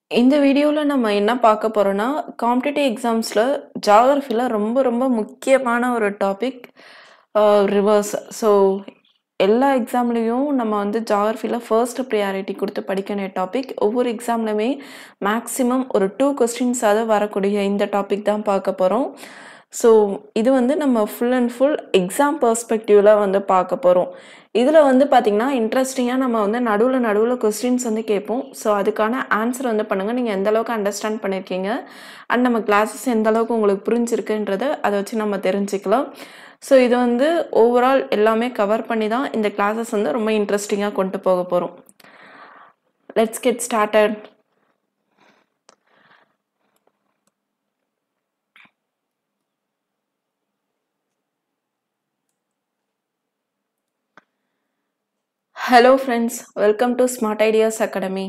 இந்த வீடியோல நம்ம என்ன பார்க்க போறோம்னா, காம்படிட்டிவ் எக்ஸாம்ஸ்ல ஜியோகிராஃபில ரொம்ப ரொம்ப முக்கியமான ஒரு டாபிக் அ ரிவர்ஸ். ஸோ எல்லா எக்ஸாம்லயும் நம்ம வந்து ஜியோகிராஃபில ஃபர்ஸ்ட் பிரையாரிட்டி குடுத்து படிக்க வேண்டிய டாபிக். ஒவ்வொரு எக்ஸாம்லயுமே மேக்ஸிமம் ஒரு 2 கொஸ்டின்ஸாவது வரக்கூடிய இந்த டாபிக் தான் பார்க்க போறோம். ஸோ இது வந்து நம்ம ஃபுல் அண்ட் ஃபுல் எக்ஸாம் பெர்ஸ்பெக்டிவ்ல வந்து பார்க்க போறோம். இதுல வந்து பார்த்தீங்கன்னா, இன்ட்ரஸ்டிங்கா நம்ம வந்து நடுவுல நடுவுல கொஸ்டின்ஸ் வந்து கேட்போம். ஸோ அதுக்கான ஆன்ஸர் வந்து பண்ணுங்க. நீங்க எந்த அளவுக்கு அண்டர்ஸ்டாண்ட் பண்ணியிருக்கீங்க, அண்ட் நம்ம கிளாஸஸ் எந்த அளவுக்கு உங்களுக்கு புரிஞ்சிருக்குன்றத அத வச்சு நம்ம தெரிஞ்சுக்கலாம். ஸோ இது வந்து ஓவரால் எல்லாமே கவர் பண்ணி தான் இந்த கிளாஸஸ் வந்து ரொம்ப இன்ட்ரஸ்டிங்கா கொண்டு போக போறோம். Let's get started. Hello friends. Welcome to smart ideas academy.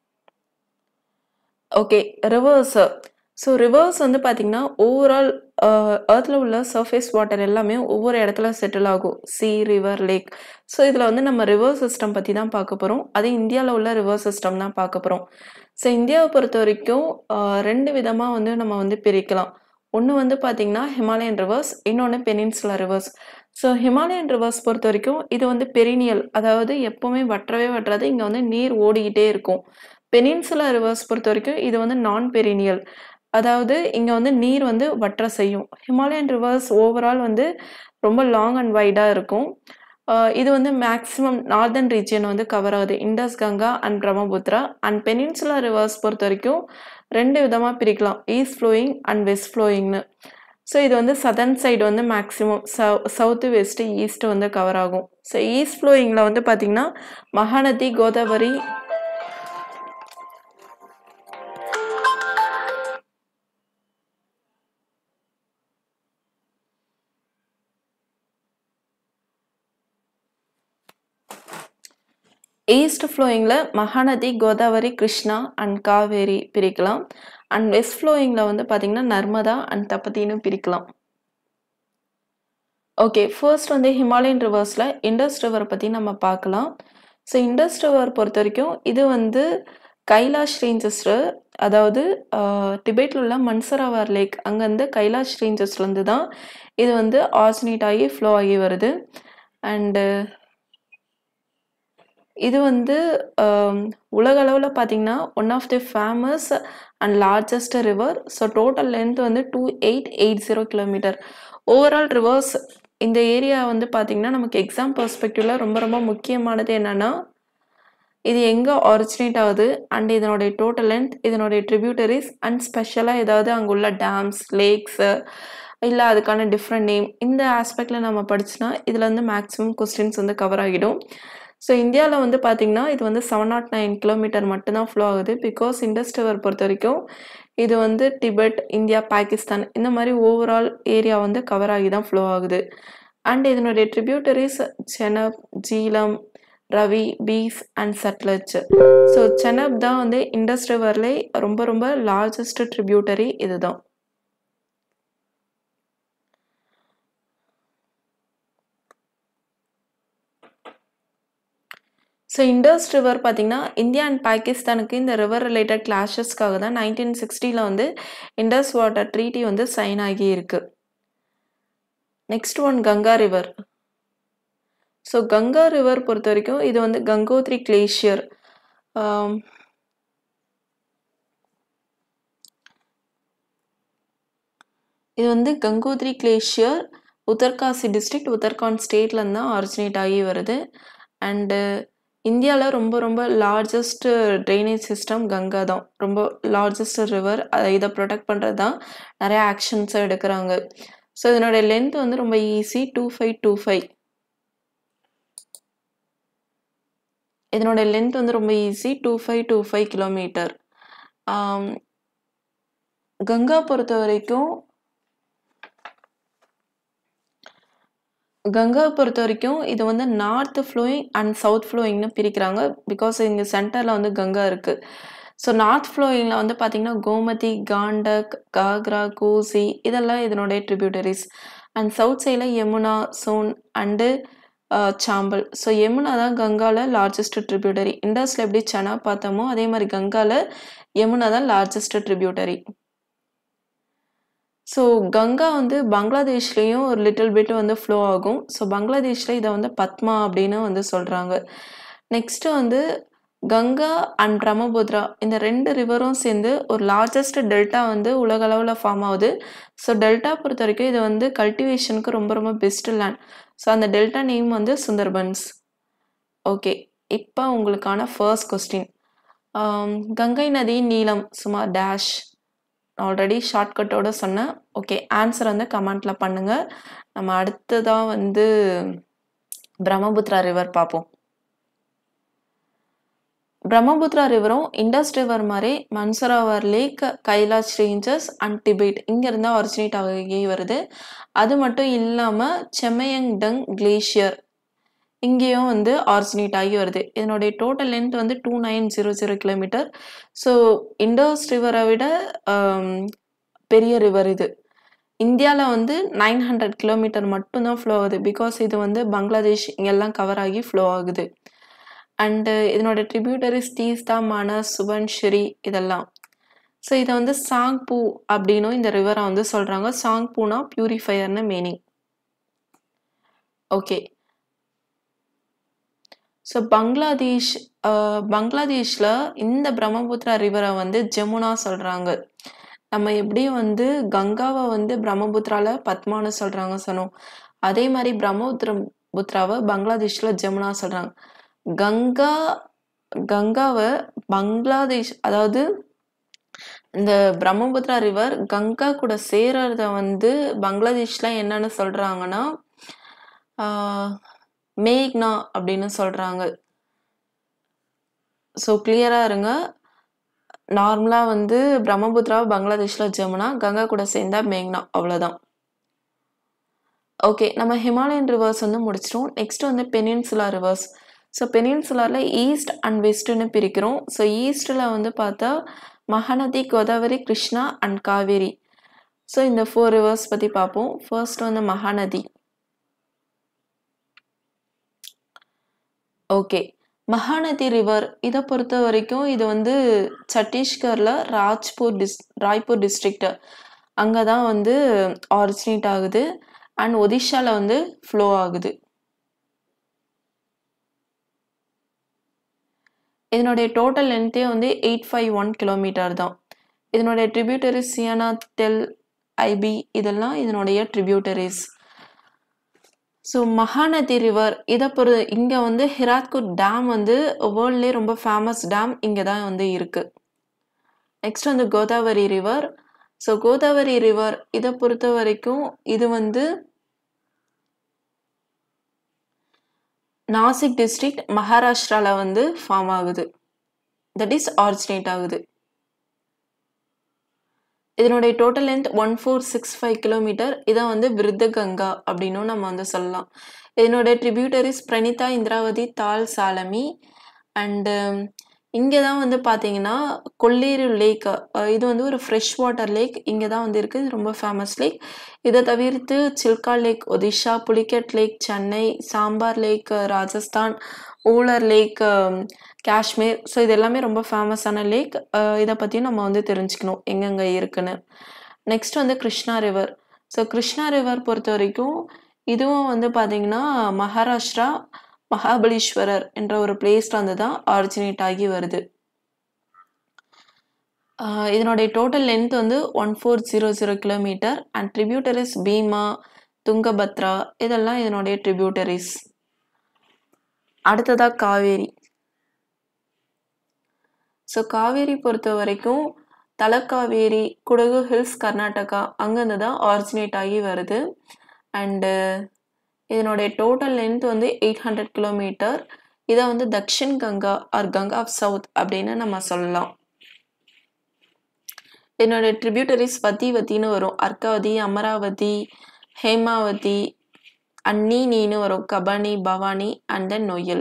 Okay. Rivers. So rivers வந்து பார்த்தீங்கன்னா, ஓவரால் அ எர்த்ல உள்ள சர்ஃபேஸ் வாட்டர் எல்லாமே ஒவ்வொரு இடத்துல செட்டில் ஆகும். சீ, ரிவர், லேக். ஸோ இதுல வந்து நம்ம ரிவர் சிஸ்டம் பத்தி தான் பார்க்க போறோம். அதுவும் இந்தியால உள்ள ரிவர் சிஸ்டம் தான் பார்க்க போறோம். ஸோ இந்தியாவ பொறுத்தவரைக்கும் அ 2 விதமா வந்து நம்ம வந்து பிரிக்கலாம். ஒண்ணு வந்து பார்த்தீங்கன்னா, ஹிமாலயன் ரிவர்ஸ், இன்னொன்னு peninsula rivers. So Himalayan rivers பொறுத்தவரைக்கும் இது வந்து பெரினியல். அதாவது எப்பவுமே வற்றவே வற்றாது. இங்க வந்து நீர் ஓடிக்கிட்டே இருக்கும். பெனின்சுலா ரிவர்ஸ் பொறுத்தவரைக்கும் இது வந்து நான் பெரினியல். அதாவது இங்க வந்து நீர் வந்து வற்ற செய்யும். ஹிமாலயன் ரிவர்ஸ் ஓவரால் வந்து ரொம்ப லாங் அண்ட் வைடா இருக்கும். அ இது வந்து மேக்ஸிமம் நார்தர்ன் ரீஜியன் வந்து கவர் ஆகுது. Indus, Ganga and Brahmaputra. And peninsula rivers பொறுத்தவரைக்கும் 2 விதமா பிரிக்கலாம். ஈஸ்ட் ஃப்ளோயிங் அண்ட் வெஸ்ட் ஃப்ளோயிங்ன்னு. ஸோ இது வந்து சதர்ன் சைடு வந்து மேக்ஸிமம் சவ் சவுத், வெஸ்ட், ஈஸ்ட் வந்து கவர் ஆகும். ஸோ ஈஸ்ட் ஃப்ளோயிங்ல வந்து பார்த்தீங்கன்னா, மகாநதி, கோதாவரி ஈஸ்ட் ஃப்ளோயிங்ல மகாநதி, கோதாவரி, கிருஷ்ணா அண்ட் காவேரி பிரிக்கலாம். அண்ட் வெஸ்ட் ஃப்ளோயிங்ல வந்து பார்த்தீங்கன்னா, நர்மதா அண்ட் தபதின்னு பிரிக்கலாம். ஓகே. ஃபர்ஸ்ட் வந்து ஹிமாலயன் ரிவர்ஸ்ல இண்டஸ் ரிவர் பத்தி நம்ம பார்க்கலாம். ஸோ இண்டஸ் ரிவர் பொறுத்தவரைக்கும் இது வந்து கைலாஷ் ரேஞ்சஸ்ல அதாவது அ திபெத்ல உள்ள மன்சராவர் லேக் அங்கருந்து கைலாஷ் ரேஞ்சஸ்லருந்து தான் இது வந்து ஆரிஜினேட் ஆகி ஃப்ளோ ஆகி வருது. அண்டு இது வந்து அ உலக அளவுல பார்த்தீங்கன்னா, one of the famous and largest river. So total length வந்து 2880 கிலோமீட்டர். ஓவரால் ரிவர்ஸ் இந்த ஏரியா வந்து பார்த்தீங்கன்னா, நமக்கு எக்ஸாம் பெர்ஸ்பெக்டிவ்ல ரொம்ப ரொம்ப முக்கியமானது என்னன்னா, இது எங்க ஆரிஜினேட் ஆகுது அண்ட் இதனுடைய டோட்டல் லென்த், இதனுடைய ட்ரிபியூட்டரீஸ் அண்ட் ஸ்பெஷலா ஏதாவது அங்க உள்ள டேம்ஸ், லேக்ஸ் இல்ல அதுக்கான டிஃபரெண்ட் நேம் இந்த ஆஸ்பெக்ட்ல நம்ம படிச்சோம்னா, இதுல வந்து மேக்ஸிமம் கொஸ்டின்ஸ் வந்து கவர் ஆகிடும். ஸோ இந்தியால வந்து பார்த்தீங்கன்னா, இது வந்து 709 கிலோமீட்டர் மட்டும் தான் ஃப்ளோ ஆகுது. பிகாஸ் இண்டஸ் ரிவர் பொறுத்தவரைக்கும் இது வந்து திபெத், இந்தியா, பாகிஸ்தான் இந்த மாரி ஓவரால் ஏரியா வந்து கவர் ஆகி தான் ஃப்ளோ ஆகுது. அண்ட் இதனுடைய tributaries Chenab, Jhelum, Ravi, Beas and Sutlej. So Chenab தான் வந்து இண்டஸ் ரிவர்லே ரொம்ப ரொம்ப லார்ஜஸ்ட் ட்ரிபியூட்டரி இதுதான். ஸோ இண்டஸ் ரிவர் பார்த்தீங்கன்னா, இந்தியா அண்ட் பாகிஸ்தானுக்கு இந்த ரிவர் ரிலேட்டட் கிளாஷஸ்க்காக தான் 1960ல வந்து இண்டஸ் வாட்டர் ட்ரீட்டி வந்து சைன் ஆகி இருக்கு. Next one Ganga river. So Ganga river பொறுத்தவரைக்கும் இது வந்து கங்கோத்ரி கிளேஷியர். ஆம். இது வந்து கங்கோத்ரி கிளேஷியர் உத்தர்காசி டிஸ்ட்ரிக்ட், உத்தரகாண்ட் ஸ்டேட்லருந்து தான் ஆரிஜினேட் ஆகி வருது. அண்டு இந்தியால ரொம்ப ரொம்ப லார்ஜஸ்ட் ட்ரெயினேஜ் சிஸ்டம் கங்கா தான். ரொம்ப லார்ஜஸ்ட் ரிவர். அ இத புரொடெக்ட் பண்றது தான் நெறைய ஆக்ஷன்ஸும் எடுக்குறாங்க. ஸோ இதனுடைய லென்த் வந்து ரொம்ப ஈஸி 2525. இதனுடைய லென்த் வந்து ரொம்ப ஈஸி 2525 கிலோமீட்டர். ஆம். கங்கா பொறுத்தவரைக்கும் கங்காவ பொறுத்தவரைக்கும் இது வந்து நார்த் ஃப்ளோயிங் அண்ட் சவுத் ஃப்ளோயிங்ன்னு பிரிக்கிறாங்க. பிகாஸ் இங்க சென்டர்ல வந்து கங்கா இருக்கு. ஸோ நார்த் ஃப்ளோயிங்ல வந்து பார்த்தீங்கன்னா, கோமதி, காண்டக், காக்ரா, கோசி இதெல்லாம் இதனுடைய ட்ரிபியூட்டரீஸ். அண்ட் சவுத் சைட்ல யமுனா, சோன் அண்டு சாம்பல் ஸோ யமுனா தான் கங்காவில் லார்ஜஸ்ட் ட்ரிபியூட்டரி இண்டஸ்ல எப்படி சனா பார்த்தோமோ அதே மாதிரி கங்காவில் யமுனா தான் லார்ஜஸ்ட் ட்ரிபியூட்டரி ஸோ கங்கா வந்து பங்களாதேஷ்லேயும் ஒரு லிட்டில் பிட் வந்து ஃப்ளோ ஆகும் ஸோ பங்களாதேஷில் இதை வந்து பத்மா அப்படின்னு வந்து சொல்கிறாங்க நெக்ஸ்ட்டு வந்து கங்கா அண்ட் பிரம்மபுத்ரா இந்த ரெண்டு ரிவரும் சேர்ந்து ஒரு லார்ஜஸ்ட் டெல்டா வந்து உலக அளவில் ஃபார்ம் ஆகுது ஸோ டெல்டா பொறுத்த வரைக்கும் இது வந்து கல்டிவேஷனுக்கு ரொம்ப ரொம்ப பெஸ்ட் லேண்ட் ஸோ அந்த டெல்டா நேம் வந்து சுந்தர்பன்ஸ் ஓகே இப்போ உங்களுக்கான ஃபர்ஸ்ட் கொஸ்டின் கங்கை நதியின் நீளம் சுமார் டேஷ் ஆல்ரெடி ஷார்ட்கட்டோட சொன்னேன் ஓகே ஆன்சர் வந்து கமெண்ட்டில் பண்ணுங்கள் நம்ம அடுத்ததாக வந்து பிரம்மபுத்ரா ரிவர் பார்ப்போம் பிரம்மபுத்ரா ரிவரும் இண்டஸ் ரிவர் மாதிரி Mansarovar lake Kailash ranges and Tibet இங்கேருந்து ஆரிஜினேட் ஆகி வருது அது மட்டும் இல்லாமல் செமையங்டங் கிளேஷியர் இங்கேயும் வந்து ஆரிஜினேட் ஆகி வருது இதனுடைய டோட்டல் லென்த் வந்து two nine zero zero kilometre so Indus ரிவரை விட பெரிய ரிவர் இது இந்தியாவில் வந்து நைன் ஹண்ட்ரட் கிலோமீட்டர் மட்டும்தான் ஃப்ளோ ஆகுது பிகாஸ் இது வந்து பங்களாதேஷ் இங்கெல்லாம் கவர் ஆகி ஃப்ளோ ஆகுது அண்டு இதனோட ட்ரிபியூட்டரிஸ் தீஸ்தா மனஸ் சுபன்ஷிரி இதெல்லாம் ஸோ இதை வந்து சாங் பூ அப்படின்னும் இந்த ரிவரை வந்து சொல்கிறாங்க சாங் பூனா பியூரிஃபையர்னு மீனிங் ஓகே ஸோ பங்களாதேஷ் பங்களாதேஷில் இந்த பிரம்மபுத்திரா ரிவரை வந்து ஜமுனா சொல்கிறாங்க நம்ம எப்படி வந்து கங்காவை வந்து பிரம்மபுத்திராவில் பத்மான்னு சொல்கிறாங்க சொன்னோம் அதே மாதிரி பிரம்மபுத்திரம் புத்ராவை பங்களாதேஷில் ஜமுனா சொல்கிறாங்க கங்கா கங்காவை பங்களாதேஷ் அதாவது இந்த பிரம்மபுத்திரா ரிவர் கங்கா கூட சேர்றத வந்து பங்களாதேஷ்ல என்னன்னு சொல்றாங்கன்னா மேக்னா அப்படின்னு சொல்றாங்க ஸோ கிளியரா இருங்க நார்மலா வந்து பிரம்மபுத்திரா பங்களாதேஷ்ல ஜமுனா கங்கா கூட சேர்ந்தா மேக்னா அவ்வளோதான் ஓகே நம்ம ஹிமாலயன் ரிவர்ஸ் வந்து முடிச்சிட்டோம் நெக்ஸ்ட் வந்து பெனின்சுலா ரிவர்ஸ் ஸோ பெனின்சுலாரில் ஈஸ்ட் அண்ட் வெஸ்ட்டுன்னு பிரிக்கிறோம் ஸோ ஈஸ்டில் வந்து பார்த்தா மகாநதி கோதாவரி கிருஷ்ணா அண்ட் காவேரி ஸோ இந்த ஃபோர் ரிவர்ஸ் பற்றி பார்ப்போம் ஃபர்ஸ்ட் வந்து மகாநதி ஓகே மகாநதி ரிவர் இதை பொறுத்த வரைக்கும் இது வந்து சத்தீஸ்கரில் ராஜ்பூர் டிஸ் ராய்ப்பூர் டிஸ்ட்ரிக்ட் அங்கே தான் வந்து ஆரிஜினேட் ஆகுது அண்ட் ஒடிஷாவில் வந்து ஃப்ளோ ஆகுது இதனுடைய டோட்டல் லென்த்தே வந்து எயிட் ஃபைவ் ஒன் கிலோமீட்டர் தான் இதனுடைய ட்ரிபியூட்டரிஸ் சியானா தெல் ஐபி இதெல்லாம் இதனுடைய ட்ரிபியூட்டரிஸ் ஸோ மகாநதி ரிவர் இதை பொறு இங்கே வந்து ஹிராத்குட் டேம் வந்து வேர்ல்ட்லேயே ரொம்ப ஃபேமஸ் டேம் இங்கே தான் வந்து இருக்குது நெக்ஸ்ட் வந்து Godavari river so Godavari river இதை பொறுத்த வரைக்கும் இது வந்து நாசிக் டிஸ்ட்ரிக்ட் மகாராஷ்டிராவில் வந்து ஃபார்ம் ஆகுது தட் இஸ் ஆரிஜினேட் ஆகுது இதனுடைய total length one four six five kilometre இதான் வந்து விருத்த கங்கா அப்படின்னும் நம்ம வந்து சொல்லலாம் இதனுடைய ட்ரிபியூட்டரிஸ் பிரணிதா இந்திராவதி தால் சாலமி அண்டு இங்கே தான் வந்து பார்த்தீங்கன்னா கொள்ளேரு லேக் இது வந்து ஒரு ஃப்ரெஷ் வாட்டர் லேக் இங்கே தான் வந்து இருக்குது ரொம்ப ஃபேமஸ் லேக் இதை தவிர்த்து Chilika lake Odisha Pulicat lake Chennai Sambhar lake Rajasthan Wular lake Kashmir so இது எல்லாமே ரொம்ப ஃபேமஸான லேக் இதை பற்றியும் நம்ம வந்து தெரிஞ்சுக்கணும் எங்கெங்கே இருக்குன்னு நெக்ஸ்ட் வந்து Krishna river so Krishna river பொறுத்த வரைக்கும் இதுவும் வந்து பார்த்தீங்கன்னா மகாராஷ்டிரா மகாபலீஸ்வரர் என்ற ஒரு பிளேஸ்ல வந்து தான் ஆரிஜினேட் ஆகி வருது இதனுடைய டோட்டல் லென்த் வந்து one four zero zero kilometre and tributaries Bhima Tungabhadra இதெல்லாம் இதனுடைய ட்ரிபியூட்டரிஸ் அடுத்ததா காவேரி ஸோ காவேரி பொறுத்த வரைக்கும் தலக்காவேரி குடகு ஹில்ஸ் கர்நாடகா அங்கேருந்து தான் ஆரிஜினேட் ஆகி வருது அண்டு இதனுடைய டோட்டல் லென்த் வந்து எயிட் ஹண்ட்ரட் கிலோமீட்டர் இதை வந்து Dakshin Ganga or Ganga of south அப்படின்னு நம்ம சொல்லலாம் இதனுடைய ட்ரிபியூட்டரிஸ் வத்தி வத்தின்னு வரும் அர்க்காவதி அமராவதி ஹேமாவதி அன்னி நீன்னு வரும் Kabini Bhavani and then Noyyal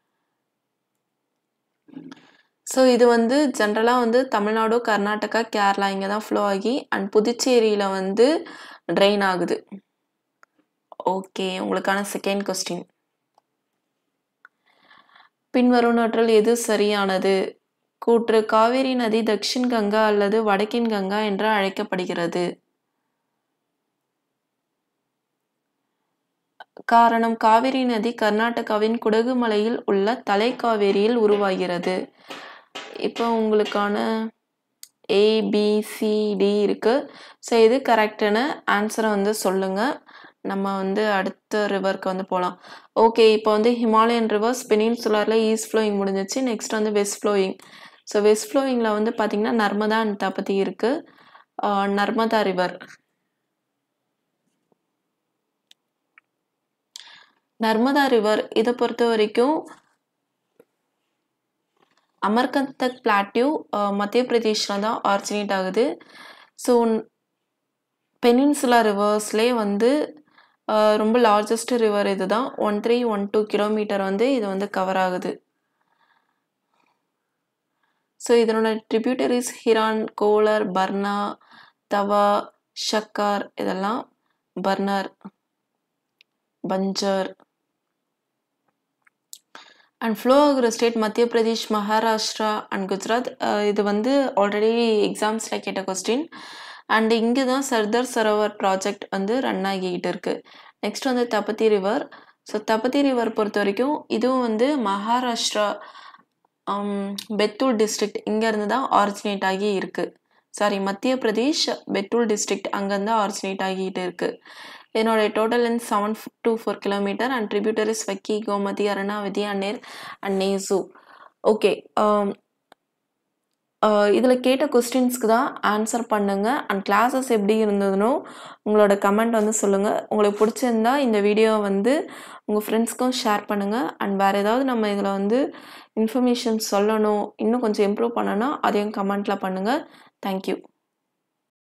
so இது வந்து ஜென்ரலாக வந்து தமிழ்நாடு கர்நாடகா கேரளா இங்கே தான் ஃப்ளோ ஆகி அண்ட் புதுச்சேரியில் வந்து ட்ரெயின் ஆகுது ஓகே உங்களுக்கான செகண்ட் கொஸ்டின் பின்வருவனவற்றில் எது சரியானது கூற்று காவேரி நதி தக்ஷின் கங்கா அல்லது வடக்கின் கங்கா என்று அழைக்கப்படுகிறது காரணம் காவிரி நதி கர்நாடகாவின் குடகு மலையில் உள்ள தலைக்காவேரியில் உருவாகிறது இப்போ உங்களுக்கான ஏ பி சி டி இருக்கு ஸோ இது கரெக்டான ஆன்சரை வந்து சொல்லுங்க நம்ம வந்து அடுத்த ரிவருக்கு வந்து போகலாம் ஓகே இப்போ வந்து ஹிமாலயன் ரிவர்ஸ் பெனின்சுலாரில் ஈஸ்ட் ஃப்ளோயிங் முடிஞ்சிச்சு நெக்ஸ்ட் வந்து வெஸ்ட் ஃப்ளோயிங் ஸோ வெஸ்ட் ஃப்ளோயிங்கில் வந்து பார்த்திங்கன்னா நர்மதா அண்ட் தபதி இருக்குது நர்மதா ரிவர் நர்மதா ரிவர் இதை பொறுத்த வரைக்கும் அமர்கந்தக் பிளாட்யூ மத்திய பிரதேஷில் தான் ஆரிஜினேட் ஆகுது ஸோ பெனின்சுலா ரிவர்ஸ்லேயே வந்து அஹ், ரொம்ப லார்ஜஸ்ட் ரிவர் இது தான் one three one two kilometre வந்து இது வந்து கவர் ஆகுது ஸோ இதனோட ட்ரிபியூட்டரிஸ் ஹிரான் கோலர் பர்னா தவா ஷக்கார் இதெல்லாம் பர்னர் பஞ்சர் அண்ட் ஃப்ளோ ஆகுற state Madhya Pradesh Maharashtra and Gujarat ah இது வந்து ஆல்ரெடி எக்ஸாம்ஸில் கேட்ட கொஸ்டின் அண்ட் இங்கே தான் சர்தார் சரோவர் ப்ராஜெக்ட் வந்து ரன் ஆகிக்கிட்டு இருக்கு நெக்ஸ்ட் வந்து Tapti river so Tapti river பொறுத்த வரைக்கும் இதுவும் வந்து மகாராஷ்டிரா பெத்தூல் டிஸ்ட்ரிக்ட் இங்கேருந்து தான் ஆரிஜினேட் ஆகி இருக்கு சாரி மத்திய பிரதேஷ் பெத்தூல் டிஸ்ட்ரிக்ட் அங்கேருந்து ஆரிஜினேட் ஆகிட்டு இருக்கு இதனோட total length seven two four kilometre and tributaries Waki Gomati Arunavati Aner and Nesu okay இதில் கேட்ட கொஸ்டின்ஸ்க்கு தான் ஆன்சர் பண்ணுங்க அண்ட் கிளாஸஸ் எப்படி இருந்ததுனோ உங்களோட கமெண்ட் வந்து சொல்லுங்கள் உங்களுக்கு பிடிச்சிருந்தா இந்த வீடியோ வந்து உங்கள் ஃப்ரெண்ட்ஸ்க்கும் ஷேர் பண்ணுங்கள் அண்ட் வேறு ஏதாவது நம்ம இதில் வந்து இன்ஃபர்மேஷன் சொல்லணும் இன்னும் கொஞ்சம் இம்ப்ரூவ் பண்ணணும் அதையும் கமெண்ட்டில் பண்ணுங்கள் தேங்க்யூ